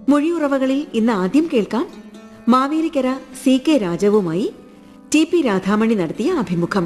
മൊഴിയുറവകളിൽ ഇന്ന് ആദ്യം കേൾക്കാം മാവേലിക്കര സി കെ രാജവുമായി ടി പി രാധാമണി നടത്തിയ അഭിമുഖം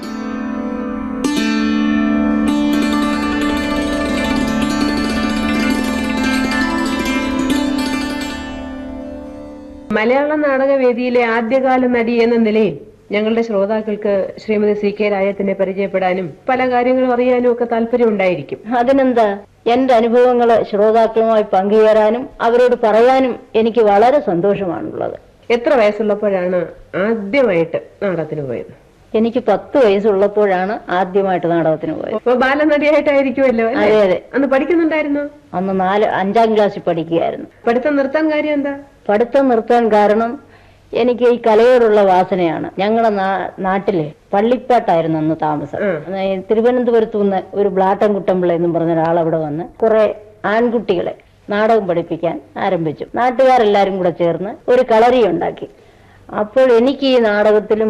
മലയാള നാടകവേദിയിലെ ആദ്യകാല നടി എന്ന നിലയിൽ ഞങ്ങളുടെ ശ്രോതാക്കൾക്ക് ശ്രീമതി സി കെ രായത്തിനെ പരിചയപ്പെടാനും പല കാര്യങ്ങളും അറിയാനും ഒക്കെ താല്പര്യമുണ്ടായിരിക്കും അതിനെന്താ എന്റെ അനുഭവങ്ങൾ ശ്രോതാക്കളുമായി പങ്കുചേരാനും അവരോട് പറയാനും എനിക്ക് വളരെ സന്തോഷമാണുള്ളത് എത്ര വയസ്സുള്ളപ്പോഴാണ് ആദ്യമായിട്ട് നാടകത്തിന് പോയത് എനിക്ക് പത്ത് വയസ്സുള്ളപ്പോഴാണ് ആദ്യമായിട്ട് നാടകത്തിന് പോയത് അപ്പൊ ബാലനടിയായിട്ടായിരിക്കുമല്ലോ അല്ലേ? അതെ അതെ അന്ന് പഠിക്കുന്നുണ്ടായിരുന്നോ അന്ന് നാല് അഞ്ചാം ക്ലാസ്സിൽ പഠിക്കുകയായിരുന്നു പഠിത്തം നിർത്താൻ കാര്യം എന്താ പഠിത്തം നിർത്താൻ കാരണം എനിക്ക് ഈ കലയോടുള്ള വാസനയാണ് ഞങ്ങളുടെ നാ- നാട്ടിലെ പള്ളിപ്പാട്ടായിരുന്നു അന്ന് താമസം ഉം. ഈ തിരുവനന്തപുരത്ത് നിന്ന് ഒരു ബ്ലാട്ടൻ കുട്ടമ്പിള്ള എന്നും പറഞ്ഞ ഒരാൾ അവിടെ വന്ന് കുറെ ആൺകുട്ടികളെ നാടകം പഠിപ്പിക്കാൻ ആരംഭിച്ചു നാട്ടുകാരെല്ലാരും കൂടെ ചേർന്ന് ഒരു കളരി ഉണ്ടാക്കി അപ്പോൾ എനിക്ക് ഈ നാടകത്തിലും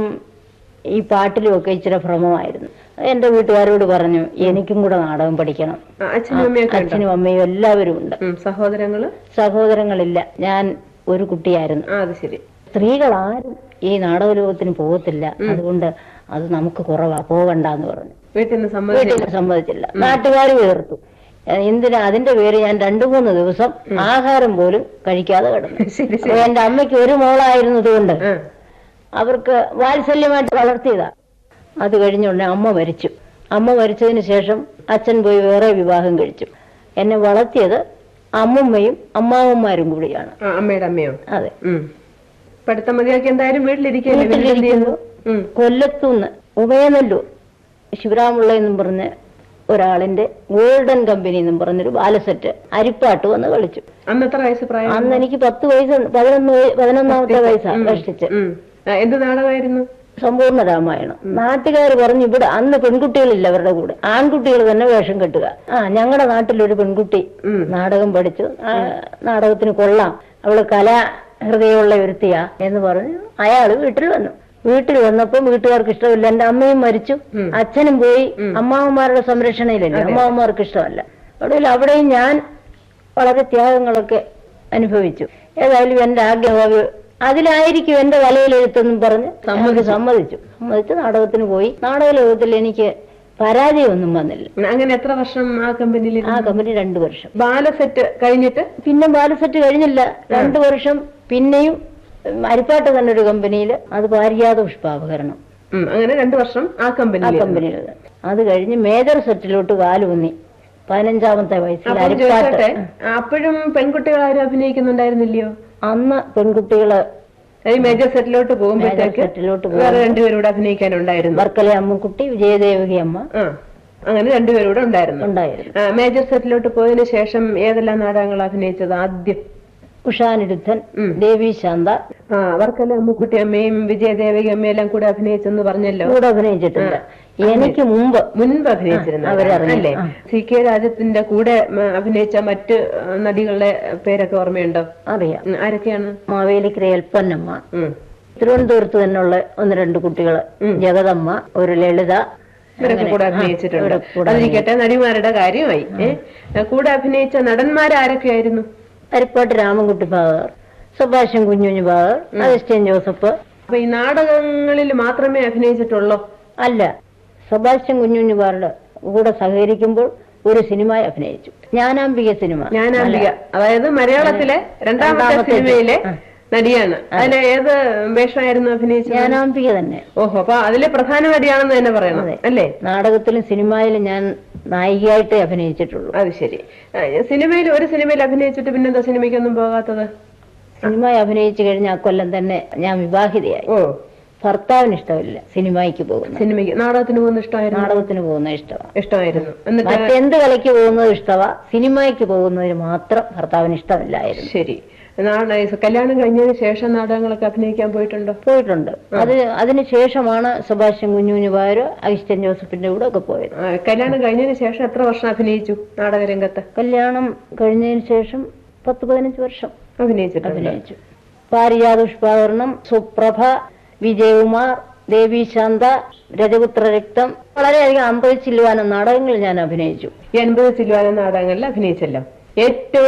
ഈ പാട്ടിലും ഒക്കെ ഇച്ചിരി ഭ്രമമായിരുന്നു എന്റെ വീട്ടുകാരോട് പറഞ്ഞു എനിക്കും കൂടെ നാടകം പഠിക്കണം ആ, അച്ഛനും അമ്മയൊക്കെ ഉണ്ടോ അച്ഛനും അമ്മയും എല്ലാവരും ഉണ്ട് ഉം, സഹോദരങ്ങള് സഹോദരങ്ങളില്ല ഞാൻ ഒരു കുട്ടിയായിരുന്നു ആ അത് ശരി സ്ത്രീകൾ ആരും ഈ നാടക ലോകത്തിന് പോകത്തില്ല അതുകൊണ്ട് അത് നമുക്ക് കുറവാ പോകണ്ടെന്ന് പറഞ്ഞു വീട്ടിൽ നിന്ന് സമ്മതിച്ചു വീട്ടിൽ സമ്മതിച്ചില്ല നാട്ടുകാർ വേർത്തു ഏഹ് എന്തിനാ അതിന്റെ പേര് ഞാൻ രണ്ടു മൂന്ന് ദിവസം ആഹാരം പോലും കഴിക്കാതെ കിടന്നു ശരി അപ്പൊ എന്റെ അമ്മയ്ക്ക് ഒരു മോളായിരുന്നതുകൊണ്ട് ആ, അവർക്ക് വാത്സല്യമായിട്ട് വളർത്തിയതാ അത് കഴിഞ്ഞ ഉടനെ അമ്മ മരിച്ചു അമ്മ മരിച്ചതിന് ശേഷം അച്ഛൻ പോയി വേറെ വിവാഹം കഴിച്ചു എന്നെ വളർത്തിയത് അമ്മുമ്മയും അമ്മാവന്മാരും കൂടിയാണ് ആ, അമ്മയുടെ അമ്മയോ അതെ ഉം പഠിത്തം മതിയാക്കി എന്തായാലും വീട്ടിലിരിക്കല്ലേ പിന്നെ എന്ത് ചെയ്യുന്നു? ഉം. കൊല്ലത്തുനിന്ന് ഉമയനല്ലൂർ ശിവരാമുള്ള എന്നും പറഞ്ഞ് ഒരാളിന്റെ ഗോൾഡൻ കമ്പനി എന്നും പറഞ്ഞൊരു ബാലസെറ്റ് അരിപ്പാട്ട് വന്ന് കളിച്ചു അന്ന് എത്ര വയസ്സ് പ്രായം അന്ന് എനിക്ക് പത്ത് വയസ്സ് പതിനൊന്ന് വയ- പതിനൊന്നാമത്തെ വയസ്സാ കഷ്ടിച്ച് ഉം. ആ, എന്ത് നാടകമായിരുന്നു സമ്പൂർണ്ണ രാമായണം നാട്ടുകാർ പറഞ്ഞു ഇവിടെ അന്ന് പെൺകുട്ടികളില്ല അവരുടെ കൂടെ ആൺകുട്ടികൾ തന്നെ വേഷം കെട്ടുക ആ ഞങ്ങളുടെ നാട്ടിലൊരു പെൺകുട്ടി ഉം. നാടകം പഠിച്ചു ആ, നാടകത്തിന് കൊള്ളാം അവള് കലാ ഹൃദയമുള്ള ഒരുത്തിയാ എന്ന് പറഞ്ഞു അയാള് വീട്ടിൽ വന്നു വീട്ടിൽ വന്നപ്പം വീട്ടുകാർക്ക് ഇഷ്ടമില്ല എന്റെ അമ്മയും മരിച്ചു അച്ഛനും പോയി അമ്മാവന്മാരുടെ സംരക്ഷണയിലല്ലേ അമ്മാവന്മാർക്ക് ഇഷ്ടമല്ല ഒടുവിൽ അവിടെയും ഞാൻ വളരെ ത്യാഗങ്ങളൊക്കെ അനുഭവിച്ചു ഏതായാലും എന്റെ ആഗ്രഹം അത് അതിലായിരിക്കും എന്റെ വലയിലെഴുത്തെന്നും പറഞ്ഞ് സമ്മതി സമ്മതിച്ചു സമ്മതിച്ച് നാടകത്തിന് പോയി നാടക ലോകത്തിൽ എനിക്ക് പരാജയമൊന്നും വന്നില്ല അങ്ങനെ എത്ര വർഷം ആ കമ്പനിയിൽ ആ കമ്പനി രണ്ടു വർഷം ബാലസെറ്റ് കഴിഞ്ഞിട്ട് പിന്നെ ബാലസെറ്റ് കഴിഞ്ഞില്ല രണ്ടു വർഷം പിന്നെയും ഉം, അരിപ്പാട്ട് തന്നെ ഒരു കമ്പനിയിൽ അത് പാരിജാത പുഷ്പാപകരണം ഉം, അങ്ങനെ രണ്ടു വർഷം ആ ആ കമ്പനിയിൽ കമ്പനിയിൽ അത് കഴിഞ്ഞ് മേജർ സെറ്റിലോട്ട് കാലൂന്നി പതിനഞ്ചാമത്തെ വയസ്സിൽ അപ്പം അരിപ്പാട്ട് ചോദിച്ചോട്ടെ അപ്പോഴും പെൺകുട്ടികൾ ആരും അഭിനയിക്കുന്നുണ്ടായിരുന്നില്ലയോ അന്ന് പെൺകുട്ടികള് ഈ മേജർ സെറ്റിലോട്ട് പോകുമ്പോഴത്തേക്ക് സെറ്റിലോട്ട് വേറെ രണ്ടുപേരൂടെ അഭിനയിക്കാനുണ്ടായിരുന്നു വർക്കല അമ്മക്കുട്ടി വിജയദേവകി അമ്മ ആ അങ്ങനെ രണ്ടുപേരൂടെ ഉണ്ടായിരുന്നു ഉണ്ടായിരുന്നു ആ, മേജർ സെറ്റിലോട്ട് പോയതിനു ശേഷം ഏതെല്ലാം നാടകങ്ങൾ അഭിനയിച്ചത് ആദ്യം ഉഷാനിരുദ്ധൻ ഉം. ദേവി ശാന്ത ആ അവർക്കെല്ലാം അമ്മുക്കുട്ടി അമ്മയും വിജയദേവകി അമ്മയും എല്ലാം കൂടെ അഭിനയിച്ചെന്ന് പറഞ്ഞല്ലോ കൂടെ അഭിനയിച്ചിട്ടുണ്ട് എനിക്ക് മുമ്പ് മുൻപ് അഭിനയിച്ചിരുന്നു അവരറിഞ്ഞു. അല്ലേ ആ. സി കെ രാജത്തിന്റെ കൂടെ ഉം, അഭിനയിച്ച മറ്റ് ആ, നടികളുടെ പേരൊക്കെ ഓർമ്മയുണ്ടോ അറിയാം ഉം, ആരൊക്കെയാണ് മാവേലിക്കര എൽപ്പന്നമ്മ ഉം. തിരുവനന്തപുരത്ത് തന്നെയുള്ള ഒന്ന് രണ്ട് കുട്ടികള് ജഗദമ്മ ഒരു ലളിത ഇവരൊക്കെ അങ്ങനെ, കൂടെ ആ, അഭിനയിച്ചിട്ടുണ്ട് ഇവരൊക്കെ കൂടെ അതിരിക്കട്ടെ നടിമാരുടെ കാര്യമായി ഏ കൂടെ അഭിനയിച്ച നടന്മാർ ആരൊക്കെയായിരുന്നു അരിപ്പാട്ട് രാമൻകുട്ടി ഭാഗർ സുഭാഷൻ കുഞ്ഞുഞ്ഞു ഭാഗർ അഗസ്റ്റ്യൻ ജോസഫ് അപ്പൊ ഈ നാടകങ്ങളിൽ മാത്രമേ അഭിനയിച്ചിട്ടുള്ളൂ അല്ല സെബാസ്റ്റ്യൻ കുഞ്ഞുഞ്ഞുപാറുടെ കൂടെ സഹകരിക്കുമ്പോൾ ഒരു സിനിമ അഭിനയിച്ചു ജ്ഞാനാംബിക സിനിമ ജ്ഞാനാംബിക അതായത് മലയാളത്തിലെ രണ്ടാമത്തെ രണ്ടാമത്തെ സിനിമയിലെ നടിയാണ് അതിലെ ഏത് വേഷമായിരുന്നു അഭിനയിച്ചത് ജ്ഞാനാംബിക തന്നെ ഓഹോ അപ്പൊ അതിലെ പ്രധാന നടിയാണെന്ന് തന്നെ പറയണം അല്ലേ നാടകത്തിലും സിനിമയിലും ഞാൻ നായികയായിട്ടേ അഭിനയിച്ചിട്ടുള്ളൂ അത് ശരി ആ, സിനിമയിൽ ഒരു സിനിമയിൽ അഭിനയിച്ചിട്ട് പിന്നെന്താ സിനിമയ്ക്കൊന്നും പോകാത്തത് സിനിമ അഭിനയിച്ചു കഴിഞ്ഞ ആ കൊല്ലം തന്നെ ഞാൻ വിവാഹിതയായി ഓ ഭർത്താവിന് ഇഷ്ടമില്ല സിനിമയ്ക്ക് പോകുന്നത് സിനിമയ്ക്ക് നാടകത്തിന് പോകുന്ന ഇഷ്ടമായിരുന്നു നാടകത്തിന് പോകുന്നത് ഇഷ്ടമാണ് ഇഷ്ടമായിരുന്നു എന്നിട്ട് മറ്റെന്ത് കളിക്ക് പോകുന്നത് ഇഷ്ടമാ സിനിമയ്ക്ക് പോകുന്നതിന് മാത്രം ഭർത്താവിന് ഇഷ്ടമില്ലായിരുന്നു ശരി നാട കല്യാണം കഴിഞ്ഞതിന് ശേഷം നാടകങ്ങളൊക്കെ അഭിനയിക്കാൻ പോയിട്ടുണ്ടോ പോയിട്ടുണ്ട് അത് അതിന് ശേഷമാണ് സുഭാഷൻ കുഞ്ഞുഞ്ഞു പാര് അഗസ്റ്റ്യൻ ജോസഫിന്റെ കൂടെ ഒക്കെ പോയത് ആ, കല്യാണം കഴിഞ്ഞതിന് ശേഷം എത്ര വർഷം അഭിനയിച്ചു നാടകരംഗത്ത് കല്യാണം കഴിഞ്ഞതിന് ശേഷം പത്ത് പതിനഞ്ച് വർഷം അഭിനയിച്ചിട്ടുണ്ട് അഭിനയിച്ചു പാരിജാത പുഷ്പാകരണം സുപ്രഭ വിജയകുമാർ ദേവി ശാന്ത രജപുത്ര രക്തം വളരെയധികം അമ്പത് ചില്ലുവാനം നാടകങ്ങളിൽ ഞാൻ അഭിനയിച്ചു ഈ അൻപത് സിൽവാന നാടകങ്ങളിൽ അഭിനയിച്ചല്ലോ ഏറ്റവും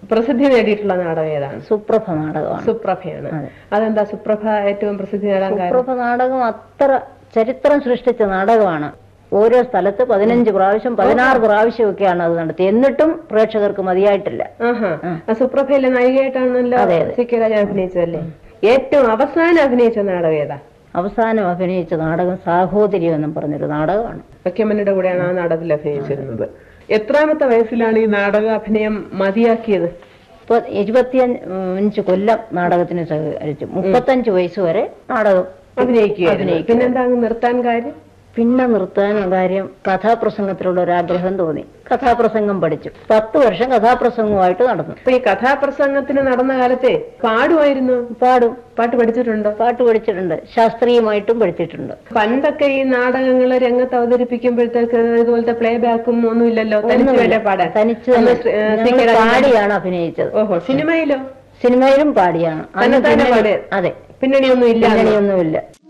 പ്രസിദ്ധി നേടിയിട്ടുള്ള നാടകം ഏതാണ് സുപ്രഭ നാടകമാണ് സുപ്രഭയാണ് അതെന്താ സുപ്രഭ ഏറ്റവും പ്രസിദ്ധി നേടാൻ കാരണം സുപ്രഭ നാടകം അത്ര ചരിത്രം സൃഷ്ടിച്ച നാടകമാണ് ഓരോ സ്ഥലത്ത് പതിനഞ്ച് പ്രാവശ്യം പതിനാറ് പ്രാവശ്യമൊക്കെയാണ് അത് നടത്തി എന്നിട്ടും പ്രേക്ഷകർക്ക് മതിയായിട്ടില്ല ആഹാ ആ സുപ്രഭയിലെ നായികയായിട്ടാണല്ലോ അതെ, അതെ. സി കെ രാജ അഭിനയിച്ചതല്ലേ ഏറ്റവും അവസാനം അഭിനയിച്ച നാടകം ഏതാ അവസാനം അഭിനയിച്ച നാടകം സാഹോദര്യം എന്നും പറഞ്ഞൊരു നാടകമാണ് വക്യമന്നയുടെ കൂടെയാണ് ആ നാടകത്തിൽ അഭിനയിച്ചിരുന്നത് എത്രാമത്തെ വയസ്സിലാണ് ഈ നാടക അഭിനയം മതിയാക്കിയത് ഇപ്പൊ ഇരുപത്തിയഞ്ച് കൊല്ലം നാടകത്തിന് സഹകരിച്ചു മുപ്പത്തഞ്ച് വയസ്സ് വരെ നാടകം അഭിനയിക്കുക പിന്നെന്താ അങ്ങ് നിർത്താൻ കാര്യം പിന്നെ നിർത്താൻ കാര്യം കഥാപ്രസംഗത്തിലുള്ള ഒരു ആഗ്രഹം തോന്നി കഥാപ്രസംഗം പഠിച്ചു പത്ത് വർഷം കഥാപ്രസംഗമായിട്ട് നടന്നു അപ്പൊ ഈ കഥാപ്രസംഗത്തിന് നടന്ന കാലത്തെ പാടുമായിരുന്നു പാടും പാട്ട് പഠിച്ചിട്ടുണ്ടോ പാട്ട് പഠിച്ചിട്ടുണ്ട് ശാസ്ത്രീയമായിട്ടും പഠിച്ചിട്ടുണ്ട് പണ്ടൊക്കെ ഈ നാടകങ്ങൾ രംഗത്ത് അവതരിപ്പിക്കുമ്പോഴത്തേക്ക് ഇതുപോലത്തെ പ്ലേ ബാക്കും ഒന്നും ഇല്ലല്ലോ തനിച്ച് വേണ്ട പാടാൻ തനിച്ച് അന്ന് തന്നെ ശ്രീ- ഏ, സി. ഞങ്ങൾ കെ രാജൻ- പാടിയാണ് അഭിനയിച്ചത് ഓഹോ സിനിമയിലോ സിനിമയിലും പാടിയാണ് അന്ന് തന്നെത്താനെ പിന്നണി- പാടിയ? അതെ പിന്നണിയൊന്നും ഇല്ല പിന്നണിയൊന്നുമില്ല